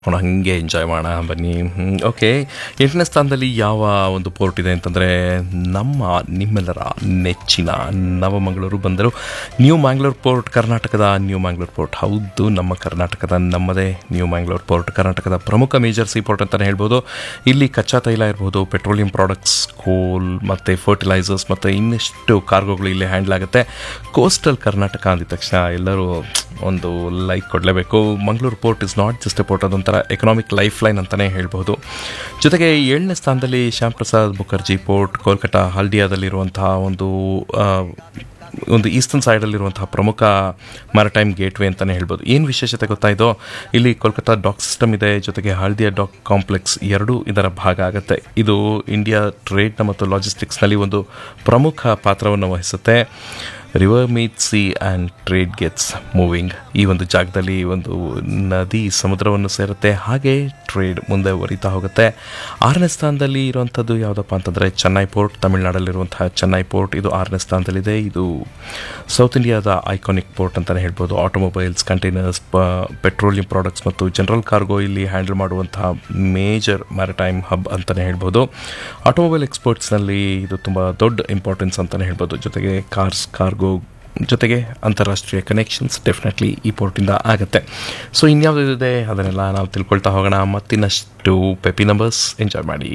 ನೋಡೋಣ ಹಾಗೆ ಎಂಜಾಯ್ ಮಾಡೋಣ ಬನ್ನಿ ಓಕೆ ಎಂಟನೇ ಸ್ಥಾನದಲ್ಲಿ ಯಾವ ಒಂದು ಪೋರ್ಟ್ ಇದೆ ಅಂತಂದರೆ ನಮ್ಮ ನಿಮ್ಮೆಲ್ಲರ ನೆಚ್ಚಿನ ನವಮಂಗಳೂರು ಬಂದರು ನ್ಯೂ ಮ್ಯಾಂಗ್ಳೂರ್ ಪೋರ್ಟ್ ಕರ್ನಾಟಕದ ನ್ಯೂ ಮ್ಯಾಂಗ್ಳೂರ್ ಪೋರ್ಟ್ ಹೌದು ನಮ್ಮ ಕರ್ನಾಟಕದ ನಮ್ಮದೇ ನ್ಯೂ ಮ್ಯಾಂಗ್ಳೂರ್ ಪೋರ್ಟ್ ಕರ್ನಾಟಕದ ಪ್ರಮುಖ ಮೇಜರ್ ಸಿ ಪೋರ್ಟ್ ಅಂತಲೇ ಹೇಳ್ಬೋದು ಇಲ್ಲಿ ಕಚ್ಚಾ ತೈಲ ಇರ್ಬೋದು ಪೆಟ್ರೋಲಿಯಂ ಪ್ರಾಡಕ್ಟ್ಸ್ ಕೋಲ್ ಮತ್ತು ಫರ್ಟಿಲೈಸರ್ಸ್ ಮತ್ತು ಇನ್ನಿಷ್ಟು ಕಾರ್ಗೋಗಳು ಇಲ್ಲಿ ಹ್ಯಾಂಡಲ್ ಆಗುತ್ತೆ ಕೋಸ್ಟಲ್ ಕರ್ನಾಟಕ ಅಂದಿದ ತಕ್ಷಣ ಎಲ್ಲರೂ ಒಂದು ಲೈಕ್ ಕೊಡಲೇಬೇಕು Mangaluru port is not just a port ಅದೊಂಥರ ಎಕನಾಮಿಕ್ ಲೈಫ್ ಲೈನ್ ಅಂತಲೇ ಹೇಳ್ಬೋದು ಜೊತೆಗೆ ಏಳನೇ ಸ್ಥಾನದಲ್ಲಿ ಶ್ಯಾಮ್ ಪ್ರಸಾದ್ ಮುಖರ್ಜಿ ಪೋರ್ಟ್ ಕೋಲ್ಕತ್ತಾ ಹಲ್ಡಿಯಾದಲ್ಲಿರುವಂತಹ ಒಂದು ಆ, ಒಂದು ಈಸ್ಟರ್ನ್ ಸೈಡಲ್ಲಿರುವಂತಹ ಪ್ರಮುಖ ಮ್ಯಾರಟೈಮ್ ಗೇಟ್ವೇ ಅಂತಲೇ ಹೇಳ್ಬೋದು ಏನು ವಿಶೇಷತೆ ಗೊತ್ತಾಯಿತೋ ಇಲ್ಲಿ ಕೋಲ್ಕತ್ತಾ ಡಾಕ್ ಸಿಸ್ಟಮ್ ಇದೆ ಜೊತೆಗೆ ಹಲ್ದಿಯಾ ಡಾಕ್ ಕಾಂಪ್ಲೆಕ್ಸ್ ಎರಡೂ ಇದರ ಭಾಗ ಆಗುತ್ತೆ ಇದು ಇಂಡಿಯಾ ಟ್ರೇಡ್ನ ಮತ್ತು ಲಾಜಿಸ್ಟಿಕ್ಸ್ನಲ್ಲಿ ಒಂದು ಪ್ರಮುಖ ಪಾತ್ರವನ್ನು ವಹಿಸುತ್ತೆ river meet sea and trade gets moving ಈ ಒಂದು ಜಾಗದಲ್ಲಿ ಒಂದು ನದಿ ಸಮುದ್ರವನ್ನು ಸೇರುತ್ತೆ ಹಾಗೆ ಟ್ರೇಡ್ ಮುಂದೆ ಒರಿತಾ ಹೋಗುತ್ತೆ ಆರನೇ ಸ್ಥಾನದಲ್ಲಿ ಇರುವಂಥದ್ದು ಯಾವುದಪ್ಪ ಅಂತಂದರೆ ಚೆನ್ನೈ ಪೋರ್ಟ್ ತಮಿಳುನಾಡಲ್ಲಿರುವಂತಹ ಚೆನ್ನೈ ಪೋರ್ಟ್ ಇದು ಆರನೇ ಸ್ಥಾನದಲ್ಲಿದೆ ಇದು ಸೌತ್ ಇಂಡಿಯಾದ ಐಕಾನಿಕ್ ಪೋರ್ಟ್ ಅಂತಲೇ ಹೇಳ್ಬೋದು ಆಟೋಮೊಬೈಲ್ಸ್ ಕಂಟೈನರ್ಸ್ ಪೆಟ್ರೋಲಿಯಂ ಪ್ರಾಡಕ್ಟ್ಸ್ ಮತ್ತು ಜನರಲ್ ಕಾರ್ಗೋ ಇಲ್ಲಿ ಹ್ಯಾಂಡಲ್ ಮಾಡುವಂತಹ ಮೇಜರ್ ಮ್ಯಾರಿಟೈಮ್ ಹಬ್ ಅಂತಲೇ ಹೇಳ್ಬೋದು ಆಟೋಮೊಬೈಲ್ ಎಕ್ಸ್ಪೋರ್ಟ್ಸ್ನಲ್ಲಿ ಇದು ತುಂಬ ದೊಡ್ಡ ಇಂಪಾರ್ಟೆನ್ಸ್ ಅಂತಲೇ ಹೇಳ್ಬೋದು ಜೊತೆಗೆ ಕಾರ್ಸ್ ಕಾರ್ಗೋ ಜೊತೆಗೆ ಅಂತಾರಾಷ್ಟ್ರೀಯ ಕನೆಕ್ಷನ್ಸ್ ಡೆಫಿನೆಟ್ಲಿ ಈ ಪೋರ್ಟಿಂದ ಆಗುತ್ತೆ ಸೊ ಇನ್ಯಾವುದಿದೆ ಅದನ್ನೆಲ್ಲ ನಾವು ತಿಳ್ಕೊಳ್ತಾ ಹೋಗೋಣ ಮತ್ತಿನ್ನಷ್ಟು ಪೆಪಿ ನಂಬರ್ಸ್ ಎಂಜಾಯ್ ಮಾಡಿ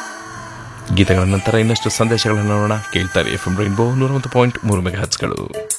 ಗೀತೆಗಳ ನಂತರ ಇನ್ನಷ್ಟು ಸಂದೇಶಗಳನ್ನು ನೋಡೋಣ ಕೇಳ್ತಾರೆ ಎಫ್ ಎಂ ರೈನ್ಬೋ ನೂರ ಒಂದು ಪಾಯಿಂಟ್ ಮೂರು ಮೆಗಾ ಹಚ್ಗಳು